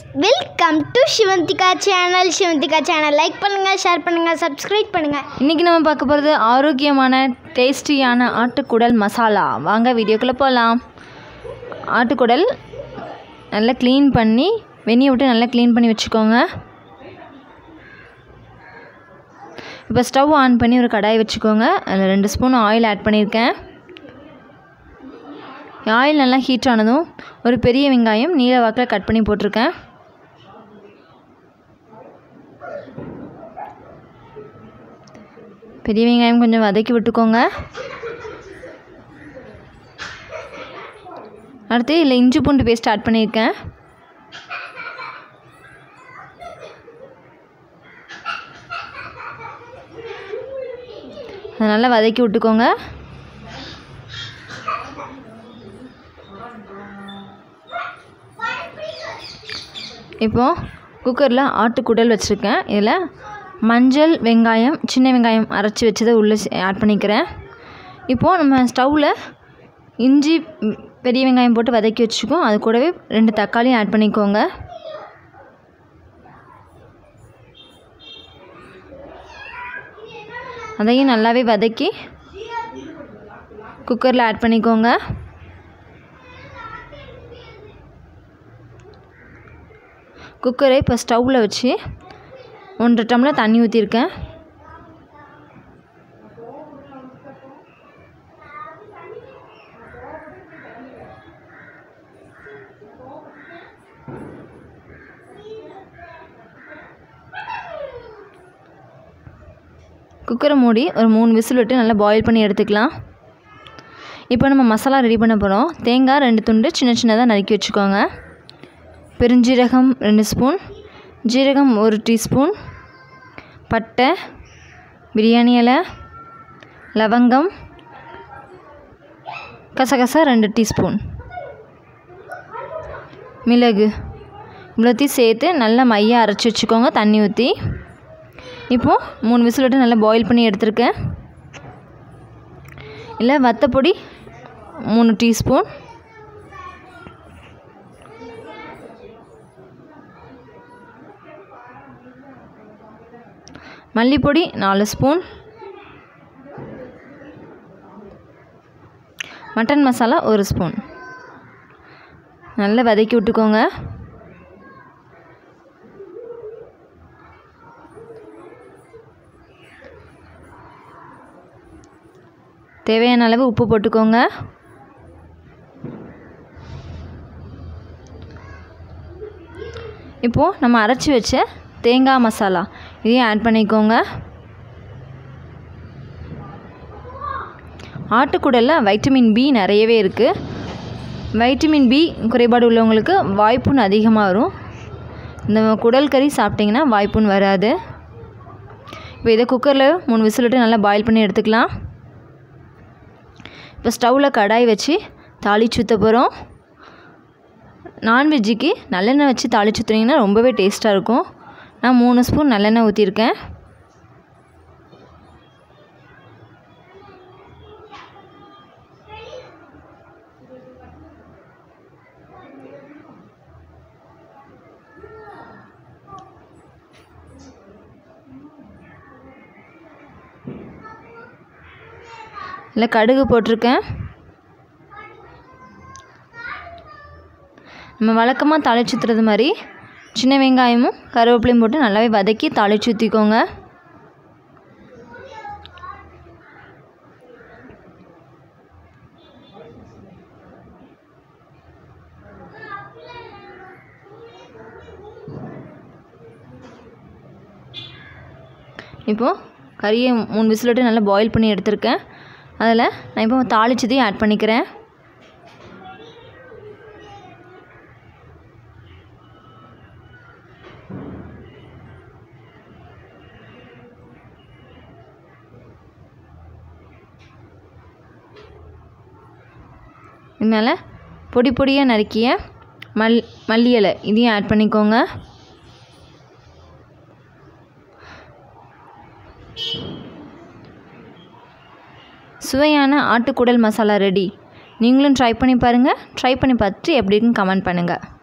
welcome to Sivanthika channel Sivanthika channel like பண்ணுங்கள் share பண்ணுங்கள் subscribe பண்ணுங்கள் இன்றைக்கி நம்ம பார்க்க போகிறது ஆரோக்கியமான டேஸ்டியான ஆட்டுக்குடல் மசாலா வாங்க வீடியோக்குள்ளே போகலாம் ஆட்டுக்குடல் நல்லா க்ளீன் பண்ணி வெந்நியை விட்டு நல்லா க்ளீன் பண்ணி வச்சுக்கோங்க இப்போ ஸ்டவ் ஆன் பண்ணி ஒரு கடாய் வச்சுக்கோங்க அதில் ரெண்டு ஸ்பூன் ஆயில் ஆட் பண்ணியிருக்கேன் ஆயில் நல்லா ஹீட் ஆனதும் ஒரு பெரிய வெங்காயம் நீல வாக்கில் கட் பண்ணி போட்டிருக்கேன் பெரிய வெங்காயம் கொஞ்சம் வதக்கி விட்டுக்கோங்க அடுத்து இதில் இஞ்சி பூண்டு பேஸ்ட் ஆட் பண்ணியிருக்கேன் அதை நல்லா வதக்கி விட்டுக்கோங்க இப்போது குக்கரில் ஆட்டுக்குடல் வச்சுருக்கேன் இதில் மஞ்சள் வெங்காயம் சின்ன வெங்காயம் அரைச்சி வச்சதை உள்ளே ஆட் பண்ணிக்கிறேன் இப்போது நம்ம ஸ்டவ்வில் இஞ்சி ம், பெரிய வெங்காயம் போட்டு வதக்கி வச்சுக்கோம் அது கூடவே ரெண்டு தக்காளியும் ஆட் பண்ணிக்கோங்க அதையும் நல்லாவே வதக்கி குக்கரில் ஆட் பண்ணிக்கோங்க குக்கரை இப்போ ஸ்டவ்வில் வச்சு ஒன்றரை டம்ளர் தண்ணி ஊற்றிருக்கேன் குக்கரை மூடி ஒரு மூணு விசில் விட்டு நல்லா பாயில் பண்ணி எடுத்துக்கலாம் இப்போ நம்ம மசாலா ரெடி பண்ண போகிறோம் தேங்காய் ரெண்டு துண்டு சின்ன சின்னதாக நறுக்கி வச்சுக்கோங்க பெருஞ்சீரகம் ரெண்டு ஸ்பூன் ஜீரகம் ஒரு டீஸ்பூன் பட்டை பிரியாணி இலை லவங்கம் கசகசா ரெண்டு டீஸ்பூன் மிளகு இவ்வளோத்தையும் சேர்த்து நல்லா மையாக அரைச்சி வச்சுக்கோங்க தண்ணி ஊற்றி இப்போது மூணு விசில் விட்டு நல்லா பாயில் பண்ணி எடுத்திருக்கேன் இல்லை வத்தப்பொடி மூணு டீஸ்பூன் மல்லிப்பொடி நாலு ஸ்பூன் மட்டன் மசாலா ஒரு ஸ்பூன் நல்லா வதக்கி விட்டுக்கோங்க தேவையான அளவு உப்பு போட்டுக்கோங்க இப்போது நம்ம அரைச்சி வச்ச தேங்காய் மசாலா இதையும் ஆட் பண்ணிக்கோங்க ஆட்டுக்குடலில் வைட்டமின் பி நிறையவே இருக்குது வைட்டமின் பி குறைபாடு உள்ளவங்களுக்கு வாய்ப்புண் அதிகமாக வரும் இந்த குடல் கறி சாப்பிட்டிங்கன்னா வாய்ப்புண் வராது இப்போ இதை குக்கரில் மூணு விசில் விட்டு நல்லா பாயில் பண்ணி எடுத்துக்கலாம் இப்போ ஸ்டவ்வில் கடாய் வச்சு தாளிச்சு ஊற்ற போகிறோம் நான்வெஜ்ஜுக்கு நல்லெண்ணெய் வச்சு தாளிச்சு ஊற்றுனீங்கன்னா ரொம்பவே டேஸ்ட்டாக இருக்கும் நான் மூணு ஸ்பூன் நல்லெண்ணெய் ஊற்றிருக்கேன் இல்லை கடுகு போட்டிருக்கேன் நம்ம வழக்கமாக தாளிச்சு ஊற்றுறது மாதிரி சின்ன வெங்காயமும் கருவேப்பிலையும் போட்டு நல்லாவே வதக்கி தாளிச்சு ஊற்றிக்கோங்க இப்போது கறியை மூணு விசில் விட்டு நல்லா பாயில் பண்ணி எடுத்திருக்கேன் அதில் நான் இப்போ தாளிச்சதையும் ஆட் பண்ணிக்கிறேன் இதனால் பொடி பொடியாக நறுக்கிய மல் மல்லி இலை இதையும் ஆட் பண்ணிக்கோங்க சுவையான ஆட்டுக்குடல் மசாலா ரெடி நீங்களும் ட்ரை பண்ணி பாருங்கள் ட்ரை பண்ணி பார்த்துட்டு எப்படி இருக்குன்னு கமெண்ட் பண்ணுங்கள்